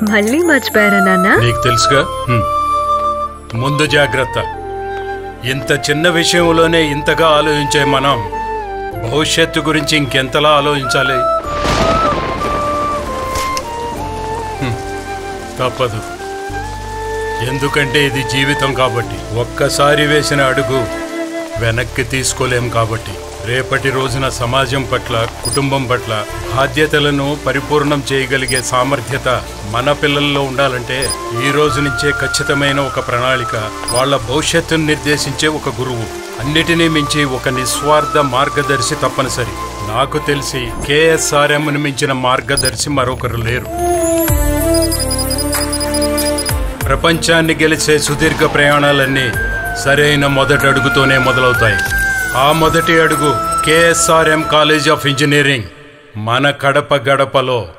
మళ్ళీ మర్చిపోయారా నాన్న నీకు తెలుసుగా హ్మ్. ముందు జాగ్రత్త ఇంత చిన్న విషయంలోనే ఇంతగా ఆలోచించే మనం భవిష్యత్తు గురించి ఇంకెంతలా ఆలోచించాలి హ్మ్. తప్పదు ఎందుకంటే ఇది జీవితం కాబట్టి ఒక్కసారి వేసిన అడుగు వెనక్కి తీసుకోలేం కాబట్టి రేపటి రోజున సమాజం పట్ల కుటుంబం పట్ల బాధ్యతలను పరిపూర్ణం చేయగలిగే సామర్థ్యత మన పిల్లల్లో ఉండాలంటే ఈ రోజు నుంచే ఖచ్చితమైన ఒక ప్రణాళిక వాళ్ళ భవిష్యత్తును నిర్దేశించే ఒక గురువు అన్నిటినీ మించి ఒక నిస్వార్థ మార్గదర్శి తప్పనిసరి నాకు తెలిసి కేఎస్ఆర్ఎంను మించిన మార్గదర్శి మరొకరు లేరు ప్రపంచాన్ని గెలిచే సుదీర్ఘ ప్రయాణాలన్నీ సరైన మొదటి అడుగుతోనే మొదలవుతాయి ఆ మొదటి అడుగు కేఎస్ఆర్ఎం కాలేజ్ ఆఫ్ ఇంజనీరింగ్ మన కడప గడపలో